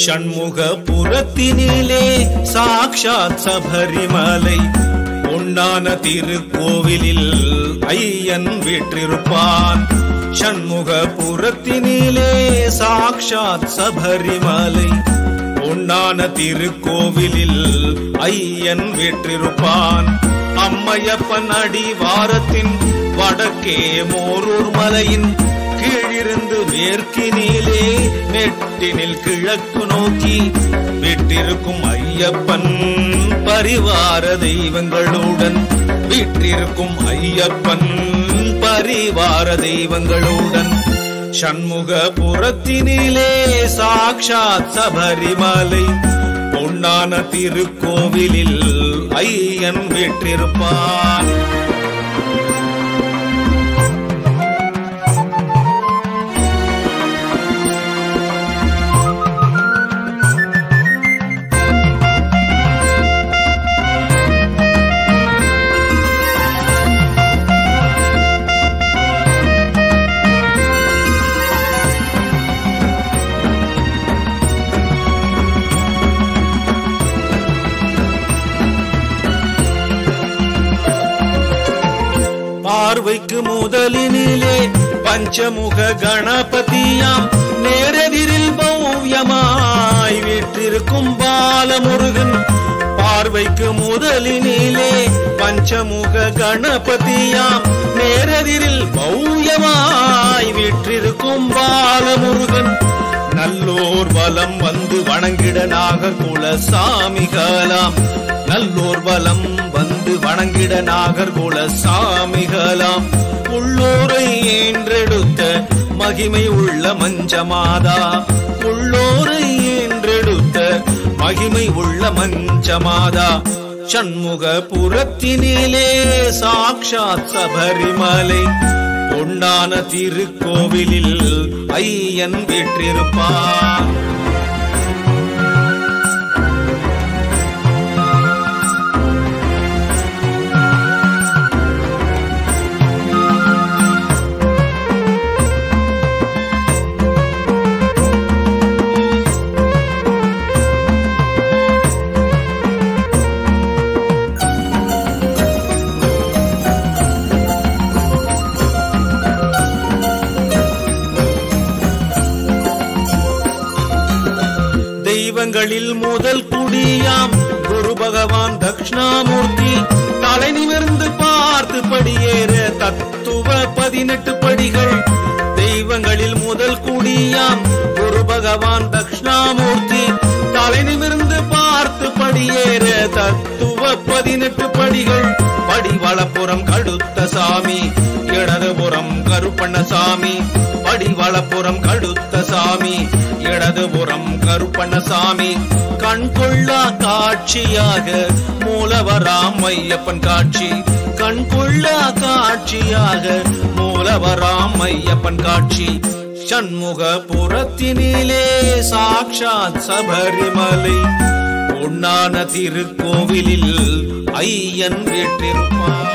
ஷண்முகபுரத்தினிலே சாக்ஷாத் சபரிமலை பொன்னான திருக்கோவிலில் ஐயன் வீற்றிருப்பான் ஷண்முகபுரத்தினிலே சாக்ஷாத் சபரிமலை பொன்னான திருக்கோவிலில் ஐயன் வீற்றிருப்பான் அம்மையப்பன் அடிவாரத்தின் வடக்கே மோரூர் மலையின் கீழிருந்து மேற்கினிலே மெட்டினில் கிழக்கு நோக்கி விட்டிருக்கும் ஐயப்பன் பரிவார தெய்வங்களுடன் வீற்றிருக்கும் ஐயப்பன் பரிவார தெய்வங்களுடன் ஷண்முகபுரத்தினிலே சாக்ஷாத் சபரிமலை பொன்னான திருக்கோவிலில் ஐயன் வீற்றிருப்பான் பார்வைக்கு முதலினிலே பஞ்சமுக கணபதியாம் நேரெதிரில் பௌவியமாய் வீற்றிருக்கும் பாலமுருகன் பார்வைக்கு முதலினிலே பஞ்சமுக கணபதியாம் நேரெதிரில் பௌயமாய் வீற்றிருக்கும் பாலமுருகன் நல்லோர் வலம் வந்து வணங்கிட நாகர்குல சாமிகளாம் நல்லோர் வலம் வந்து வணங்கிட நாகர்குல சாமிகளாம் உள்ளோரை ஏன்றெடுத்த மகிமை உள்ள மஞ்சமாதா உள்ளோரை ஏன்றெடுத்த மகிமை உள்ள மஞ்சமாதா சண்முகபுரத்தினிலே சாக்ஷாத் சபரிமலை பொன்னான திருக்கோவிலில் ஐயன் வீற்றிருப்பான் தெய்வங்களில் முதல் குடியாம் குரு பகவான் தக்ஷணாமூர்த்தி தலை நிமிர்ந்து பார்த்து படியேற தத்துவ பதினெட்டு படிகள் தெய்வங்களில் முதல் குடியாம் குரு பகவான் தக்ஷணாமூர்த்தி தலை நிமிர்ந்து பார்த்து படியேற தத்துவ பதினெட்டு படிகள் படி வலப்புறம் கடுத்த சாமி இடதுபுறம் கருப்பண்ணசாமி படி வலப்புறம் கடுத்த சாமி இடதுபுறம் கருப்பண்ணசாமி கண் கொள்ளா காட்சியாக மூலவராம் ஐயப்பன் காட்சி கண் கொள்ளா காட்சியாக மூலவராம் ஐயப்பன் காட்சி சண்முகபுரத்தினிலே சாக்ஷாத் சபரிமலை பொன்னான திருக்கோவிலில் ஐயன் வீற்றிருப்பான்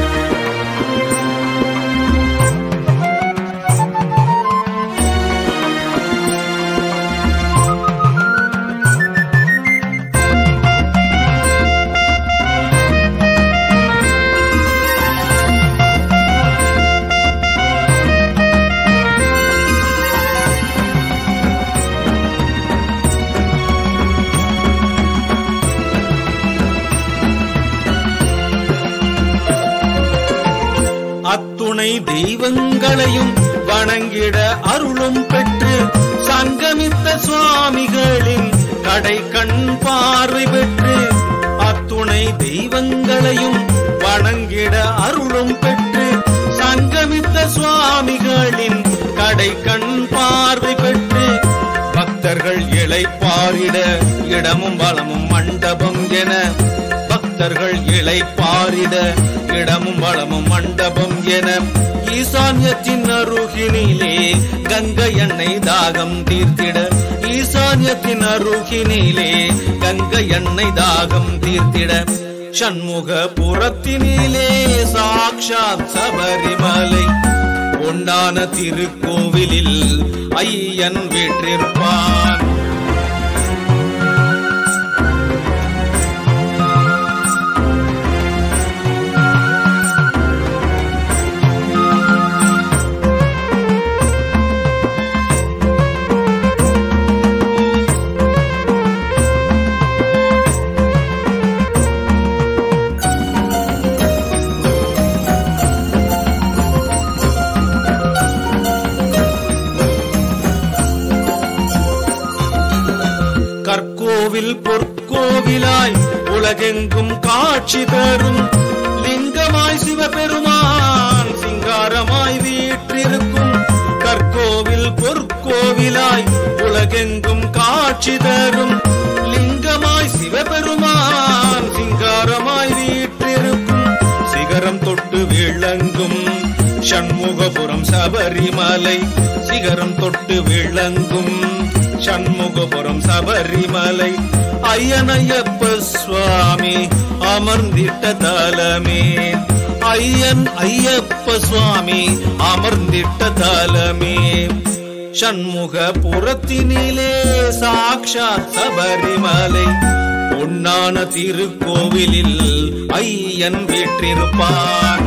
அத்துணை தெய்வங்களையும் வணங்கிட அருளும் பெற்று சங்கமித்த சுவாமிகளின் கடை கண் பார்வை பெற்று அத்துணை தெய்வங்களையும் வணங்கிட அருளும் பெற்று சங்கமித்த சுவாமிகளின் கடை கண் பார்வை பெற்று பக்தர்கள் இளைப்பாரிட இடமும் வளமும் மண்டபம் என பக்தர்கள் இளைப்பாரிட இடமும் வளமும் மண்டபம் என ஈசான்யத்தின் அருகினிலே கங்கை எண்ணெய் தாகம் தீர்த்திட ஈசான்யத்தின் அருகினிலே கங்கை எண்ணெய் தாகம் தீர்த்திட சண்முகபுரத்தினிலே சாக்ஷாத் சபரிமலை பொன்னான திருக்கோவிலில் ஐயன் வீற்றிருப்பான் கற்கோவில் பொற்கோவிலாய் உலகெங்கும் காட்சி தரும் லிங்கமாய் சிவபெருமான் சிங்காரமாய் வீற்றிருக்கும் கற்கோவில் பொற்கோவிலாய் உலகெங்கும் காட்சி தரும் லிங்கமாய் சிவபெருமான் சிங்காரமாய் வீற்றிருக்கும் சிகரம் தொட்டு விளங்கும் சண்முகபுரம் சபரிமலை சிகரம் தொட்டு விளங்கும் சண்முகபுரம் சபரிமலை ஐயனையப்ப சுவாமி அமர்ந்திட்ட தலமே ஐயன் ஐயப்ப சுவாமி அமர்ந்திட்ட தலமே சண்முகபுரத்தினிலே சாக்ஷாத் சபரிமலை பொன்னான திருக்கோவிலில் ஐயன் வீற்றிருப்பான்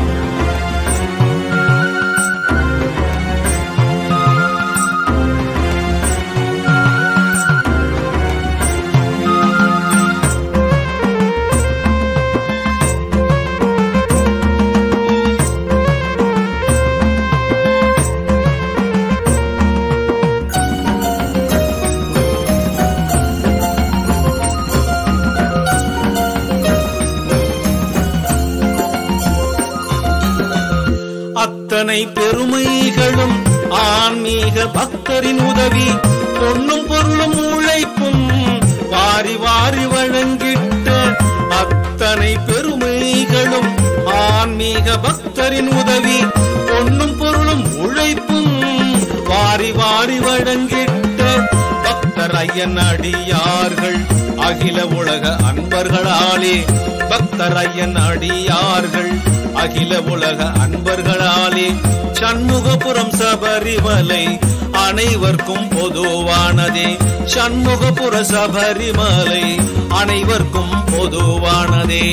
அத்தனை பெருமைகளும் ஆன்மீக பக்தரின் உதவி பொன்னும் பொருளும் உழைப்பும் வாரி வாரி வழங்கிட்ட அத்தனை பெருமைகளும் ஆன்மீக பக்தரின் உதவி பொன்னும் பொருளும் உழைப்பும் வாரி வாரி வழங்கிட்ட பக்தர் ஐயன் அடியார்கள் அகில உலக அன்பர்களாலே பக்தர் ஐயன் அடியார்கள் அகில உலக அன்பர்களாலே சண்முகபுரம் சபரிமலை அனைவர்க்கும் பொதுவானதே சண்முகபுர சபரிமலை அனைவர்க்கும் பொதுவானதே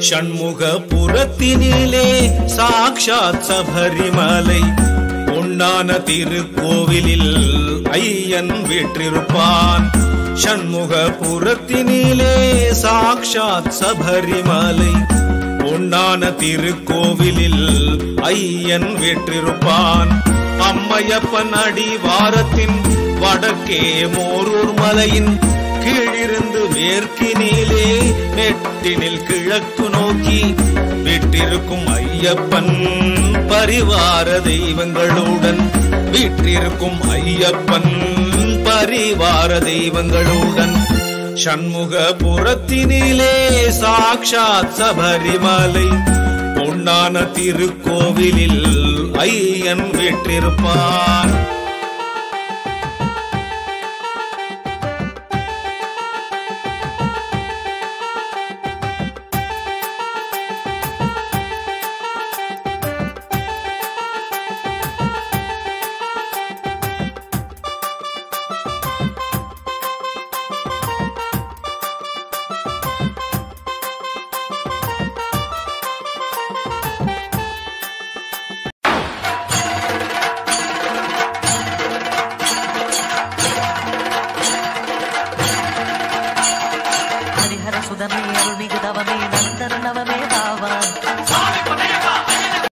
சண்முகபுரத்தினிலே சாக்ஷாத் சபரிமலை பொன்னான திருக்கோவிலில் ஐயன் வீற்றிருப்பான் சண்முகபுரத்தினிலே சாக்ஷாத் சபரிமலை பொன்னான திருக்கோவிலில் ஐயன் வீற்றிருப்பான் அம்மையப்பன் அடிவாரத்தின் வடக்கே மோரூர் மலையின் கீழிருந்து மேற்கினிலே நெட்டினில் கிழக்கு நோக்கி வீட்டிருக்கும் ஐயப்பன் பரிவார தெய்வங்களுடன் வீற்றிருக்கும் ஐயப்பன் பரிவார தெய்வங்களுடன் சண்முகபுரத்தினிலே சாக்ஷாத் சபரிமலை பொன்னான திருக்கோவிலில் ஐயன் வீற்றிருப்பான் ஹரிஹர சுதமே அருள்மிகு தவமே நந்தர் நவமே